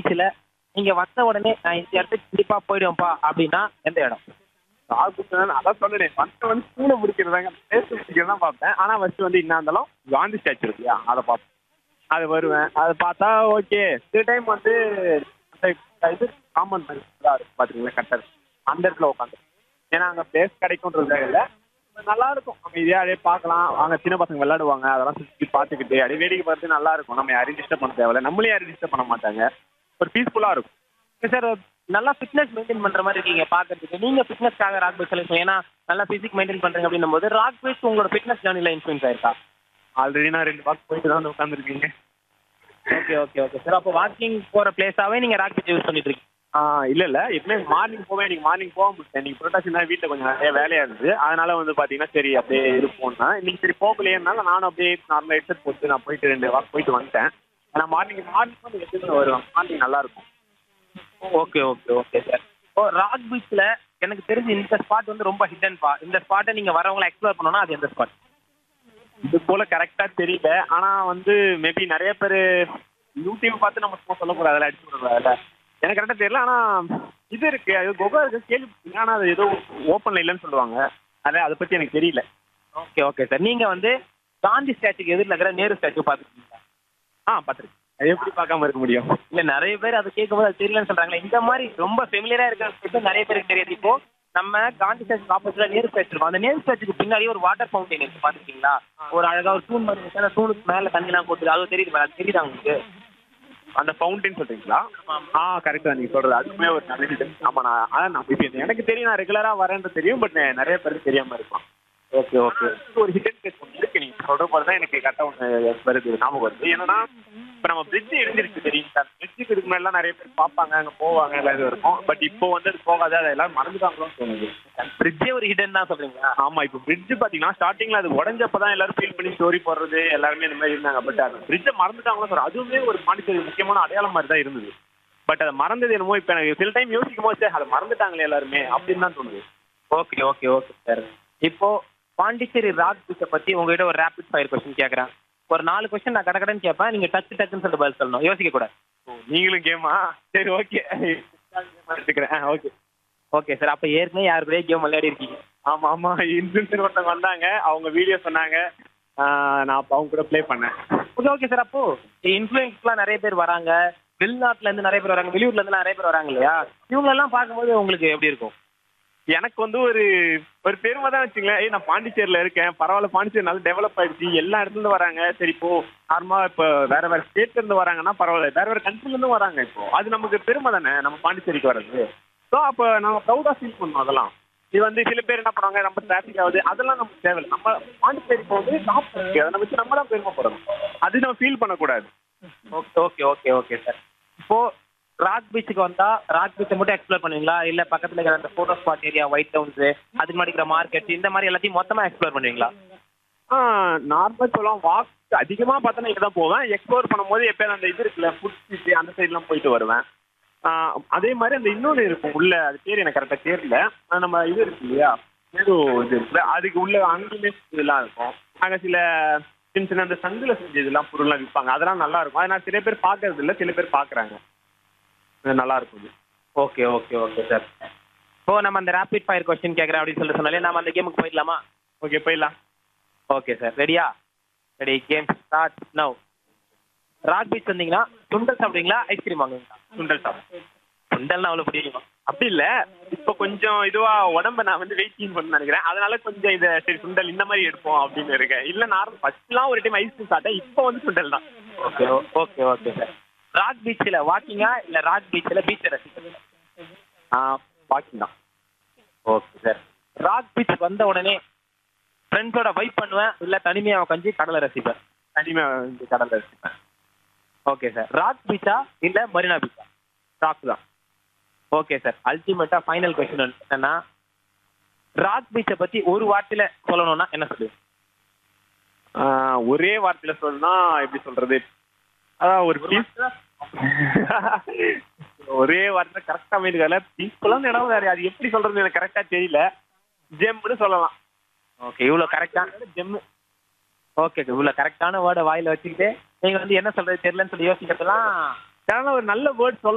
பீச்ல நீங்க வந்த உடனே நான் இந்த இடத்துக்கு கண்டிப்பா போயிடுவேன்ப்பா அப்படின்னா எந்த இடம் ஆகுதுன்னு அதான் சொன்னேன் ஃபர்ஸ்ட் வந்து ஸ்கூலை முடிக்கிறதாங்க பிளேஸ் முடிக்கிறது தான் பார்ப்பேன் ஆனால் ஃபர்ஸ்ட் வந்து என்ன இருந்தாலும் காந்தி ஸ்டாச்சு இருக்கு அதை பார்ப்பேன் அது வருவேன் அதை பார்த்தா ஓகே சில டைம் வந்து அந்த இது காமன் தான் இருக்கு பார்த்துருங்களேன் கட்டர் அந்த இடத்துல உட்காந்து ஏன்னா அங்கே பிளேஸ் கிடைக்கும்ன்றதுக்காக இல்லை நல்லா இருக்கும் அமைதியாக அப்படியே பார்க்கலாம் அங்கே சின்ன பசங்க விளையாடுவாங்க அதெல்லாம் சுற்றி பார்த்துக்கிட்டு அப்படியே வேடிக்கை பார்த்து நல்லா இருக்கும் நம்ம யாரையும் டிஸ்டர்ப் பண்ண தேவையில்ல நம்மளே யாரும் டிஸ்டர்ப் பண்ண மாட்டாங்க ஒரு பீஸ்ஃபுல்லாக இருக்கும் சார் நல்லா ஃபிட்னஸ் மெயின்டைன் பண்ற மாதிரி இருக்கீங்க பாக்குறதுக்கு நீங்க ஃபிட்னஸ்க்காக ராக் பீச் செலக்ட் ஏன்னா நல்லா பிசிக் மெயின்டைன் பண்றீங்க அப்படின்னும் போது ராக் பீச் உங்களோட ஃபிட்னஸ் ஜேர்னில இன்ஃபுளுன்ஸ் ஆயிருக்கா ஆல்ரெடி நான் ரெண்டு வாக்கு போயிட்டு தான் உட்காந்துருக்கீங்க ஓகே ஓகே ஓகே சார் அப்போ வாக்கிங் போற பிளேஸாவே நீங்க ராக் பீச் யூஸ் பண்ணிட்டு இருக்கீங்க ஆ இல்ல இல்ல எப்பவுமே மார்னிங் போவேன் இன்னைக்கு மார்னிங் போக முடியல இன்னைக்கு புரட்டாசி தான் வீட்டில் கொஞ்சம் நிறைய வேலையா இருந்தது அதனால வந்து பாத்தீங்கன்னா சரி அப்படியே இருப்போம்னா இன்னைக்கு சரி போகலையேனால நானும் அப்படியே நார்மலா ஹெட்செட் போட்டு நான் போயிட்டு ரெண்டு வாக் போயிட்டு வந்துட்டேன் ஆனா மார்னிங் மார்னிங் வந்து எப்பயுமே வருவேன் மார்னிங் நல்லா இருக்கும் ஓகே ஓகே ஓகே சார் இப்போ ராக் பீச்ல எனக்கு தெரிஞ்சு இந்த ஸ்பாட் வந்து ரொம்ப ஹிடன் பா இந்த ஸ்பாட்டை நீங்க வரவங்கள எக்ஸ்ப்ளோர் பண்ணணும்னா அது எந்த ஸ்பாட் இது போல கரெக்டா தெரியல ஆனா வந்து மேபி நிறைய பேர் யூடியூப் பார்த்து நம்ம சும்மா சொல்லக்கூடாது அதில் அடிச்சு விடுறதால எனக்கு கரெக்டா தெரியல ஆனா இது இருக்கு அது குகை இருக்கு கேள்வி ஆனா அது ஏதோ ஓப்பன்ல இல்லைன்னு சொல்லுவாங்க அதனால அதை பத்தி எனக்கு தெரியல ஓகே ஓகே சார் நீங்க வந்து காந்தி ஸ்டாச்சுக்கு எதிரில் இருக்கிற நேரு ஸ்டாச்சு பார்த்துருக்கீங்களா ஆ பார்த்துருக்கேன் அது எப்படி பார்க்காம இருக்க முடியும் இல்ல நிறைய பேர் அதை கேட்கும்போது அது தெரியலன்னு சொல்றாங்களே இந்த மாதிரி ரொம்ப ஃபெமிலியரா இருக்கிற விஷயம் நிறைய பேருக்கு தெரியாது இப்போ நம்ம காந்தி ஸ்டாச்சு ஆப்போசிட்ல நேரு ஸ்டாச்சு இருக்கும் அந்த நேரு ஸ்டாச்சுக்கு பின்னாடி ஒரு வாட்டர் ஃபவுண்டைன் இருக்கு பாத்துருக்கீங்களா ஒரு அழகா ஒரு தூண் மாதிரி இருக்கு அந்த தூணுக்கு மேல தண்ணிலாம் கொட்டுது அது தெரியுது அது தெரியுதா உங்களுக்கு அந்த ஃபவுண்டைன் சொல்றீங்களா ஆ கரெக்ட் தான் நீங்க சொல்றது அதுக்குமே ஒரு நல்ல ஹிடன் ஆமா நான் அதான் நான் இப்ப எனக்கு தெரியும் நான் ரெகுலரா வரேன்றது தெரியும் பட் நிறைய பேருக்கு தெரியாம இருக்கலாம் ஓகே ஓகே ஒரு ஹிடன் பிளேஸ் ஒன்று இருக்கு நீங்க சொல்ற போது தான் எனக்கு கரெக்டா ஒன்று வருது ஞாபகம் வருது என்னன்னா இப்ப நம்ம பிரிட்ஜ் இடிஞ்சிருச்சு தெரியும் சார் பிரிட்ஜுக்கு இதுக்கு முன்னாடி நிறைய பேர் பார்ப்பாங்க அங்க போவாங்க எல்லாம் இது இருக்கும் பட் இப்போ வந்து அது போகாது அதை எல்லாரும் மறந்துட்டாங்களோன்னு தோணுது பிரிட்ஜே ஒரு ஹிடன் தான் சொல்றீங்களா ஆமா இப்போ பிரிட்ஜ் பாத்தீங்கன்னா ஸ்டார்டிங்ல அது உடஞ்சப்ப தான் எல்லாரும் ஃபீல் பண்ணி ஸ்டோரி போடுறது எல்லாருமே இந்த மாதிரி இருந்தாங்க பட் அது பிரிட்ஜை மறந்துட்டாங்களோ சார் அதுவுமே ஒரு பாண்டிச்சேரி முக்கியமான அடையாளம் மாதிரி தான் இருந்தது பட் அதை மறந்தது என்னமோ இப்போ எனக்கு சில டைம் யோசிக்கும் போது அதை மறந்துட்டாங்களே எல்லாருமே அப்படின்னு தான் தோணுது ஓகே ஓகே ஓகே சார் இப்போ பாண்டிச்சேரி ராக் பீச்சை பத்தி உங்ககிட்ட ஒரு ரேபிட் ஃபயர் கொஸ்டின் கேட்கறேன் ஒரு நாலு கொஸ்டின் நான் கடகடன்னு கேட்பேன் நீங்க டக்கு டக்குன்னு சொல்லிட்டு பதில் சொல்லணும் யோசிக்க கூடாது ஓ, நீங்களும் கேமா சரி ஓகே எடுத்துக்கிறேன் ஓகே ஓகே சார் அப்ப ஏற்கனவே யாரு கூட கேம் விளையாடி இருக்கீங்க ஆமா ஆமா இன்ஃபுளுசர் ஒருத்தவங்க வந்தாங்க அவங்க வீடியோ சொன்னாங்க ஆஹ் நான் அப்ப அவங்க கூட ப்ளே பண்ணேன் ஓகே ஓகே சார் அப்போ இன்ஃபுளுன்ஸ்லாம் நிறைய பேர் வராங்க வெளிநாட்டுல இருந்து நிறைய பேர் வராங்க வெளியூர்ல இருந்து நிறைய பேர் வராங்க இல்லையா இவங்க எல்லாம் பார்க்கும்போது உங்களுக்கு எப்படி இருக்கும் எனக்கு வந்து ஒரு ஒரு பெருமை தான் வச்சுங்களேன் ஏய் நான் பாண்டிச்சேரியில் இருக்கேன் பரவாயில்ல பாண்டிச்சேரி நல்லா டெவலப் ஆயிடுச்சு எல்லா இடத்துல இருந்து வராங்க சரி இப்போ நார்மலாக இப்போ வேற வேற ஸ்டேட்ல இருந்து வராங்கன்னா பரவாயில்ல வேற வேற countryல இருந்து வராங்க இப்போ அது நமக்கு பெருமை தானே நம்ம பாண்டிச்சேரிக்கு வர்றது ஸோ அப்போ நம்ம ப்ரௌடாக ஃபீல் பண்ணணும் அதெல்லாம் இது வந்து சில பேர் என்ன பண்ணுவாங்க நம்ம டிராஃபிக் ஆகுது அதெல்லாம் நமக்கு தேவையில்லை நம்ம பாண்டிச்சேரி போகுது டாப் இருக்கு அதை வச்சு நம்ம தான் பெருமைப்படணும் அது நம்ம ஃபீல் பண்ணக்கூடாது okay okay okay okay sir இப்போ ராக் பீச்சுக்கு வந்தா ராக் பீச்சை மட்டும் எக்ஸ்ப்ளோர் பண்ணுவீங்களா இல்ல பக்கத்துல இருக்கிற அந்த photo spot area white towns அதுக்கு முன்னாடி இருக்கிற மார்க்கெட் இந்த மாதிரி எல்லாத்தையும் மொத்தமா எக்ஸ்ப்ளோர் பண்ணுவீங்களா நார்மலாக சொல்லலாம் வாக் அதிகமாக பார்த்தோன்னா இங்கே தான் போவேன் எக்ஸ்ப்ளோர் பண்ணும்போது எப்போயும் அந்த இது இருக்குல்ல ஃபுட் ஸ்ட்ரீட் அந்த சைட்லாம் போயிட்டு வருவேன் ஆ, அதே மாதிரி அந்த இன்னொன்று இருக்கும் உள்ள அது பேர் எனக்கு கரெக்டாக தெரியல ஆ, நம்ம இது இருக்கு இல்லையா ஏதோ இது இருக்குல்ல அதுக்கு உள்ள அங்கேயுமே இதெல்லாம் இருக்கும் அங்கே சில சின்ன சின்ன அந்த சங்கில் செஞ்ச இதெல்லாம் பொருள்லாம் விற்பாங்க அதெல்லாம் நல்லா இருக்கும் அதனால் சில பேர் பார்க்கறது இல்லை சில பேர் பார்க்குறாங்க நல்லா இருக்கும் இது ஓகே ஓகே ஓகே சார் இப்போ நம்ம அந்த ரேபிட் ஃபயர் கொஸ்டின் கேட்குறேன் அப்படின்னு சொல்லிட்டு சொன்னாலே நம்ம அந்த கேமுக்கு போயிடலாமா ஓகே போயிடலாம் ஓகே சார் ரெடியா ready game start now rock beach வந்தீங்கன்னா சுண்டல் சாப்பிடுவீங்களா ஐஸ்கிரீம் வாங்குவீங்களா சுண்டல் சாப்பிடும் சுண்டல்னா அவ்வளோ பிடிக்குமா அப்படி இல்ல இப்போ கொஞ்சம் இதுவா உடம்ப நான் வந்து வெயிட் கீன் பண்ண நினைக்கிறேன் அதனால கொஞ்சம் இதை சரி சுண்டல் இந்த மாதிரி எடுப்போம் அப்படின்னு இருக்கேன் இல்ல நார்மல் ஃபர்ஸ்ட்லாம் ஒரு டைம் ஐஸ்கிரீம் சாப்பிட்டேன் இப்போ வந்து சுண்டல் தான் okay okay okay sir rock பீச்சில் வாக்கிங்கா இல்லை ராக் பீச்சில் பீச்சை ரசிக்கிறீங்களா ஆ வாக்கிங் தான் ஓகே சார் ராக் பீச் வந்த உடனே ஃப்ரெண்ட்ஸோட வைப் பண்ணுவேன் இல்லை தனிமையாக உட்காந்து கடலை ரசிப்பேன் தனிமை இந்த கடல்ல வச்சுப்பேன் ஓகே சார் ராக் பீச்சா இல்லை மரீனா பீச்சா ஸ்டாக் தான் ஓகே சார் அல்டிமேட்டாக ஃபைனல் கொஸ்டின் என்னன்னா ராக் பீச்சை பற்றி ஒரு வார்த்தையில சொல்லணும்னா என்ன சொல்லுவீங்க ஆ, ஒரே வார்த்தையில சொல்லணும்னா எப்படி சொல்றது அதான் ஒரு பீஸ் ஒரே வார்த்தை கரெக்டா அமைதிக்கல பீஸ்ஃபுல்லான இடம் வேற அது எப்படி சொல்றது எனக்கு கரெக்டா தெரியல ஜெம்னு சொல்லலாம் ஓகே இவ்வளோ கரெக்டான ஜெம்மு ஓகே இவ்வளோ கரெக்டான வேர்டை வாயில வச்சுக்கிட்டு நீங்கள் வந்து என்ன சொல்றது தெரியலன்னு சொல்லி யோசிக்கிறதுலாம் ஒரு நல்ல வேர்ட் சொல்ல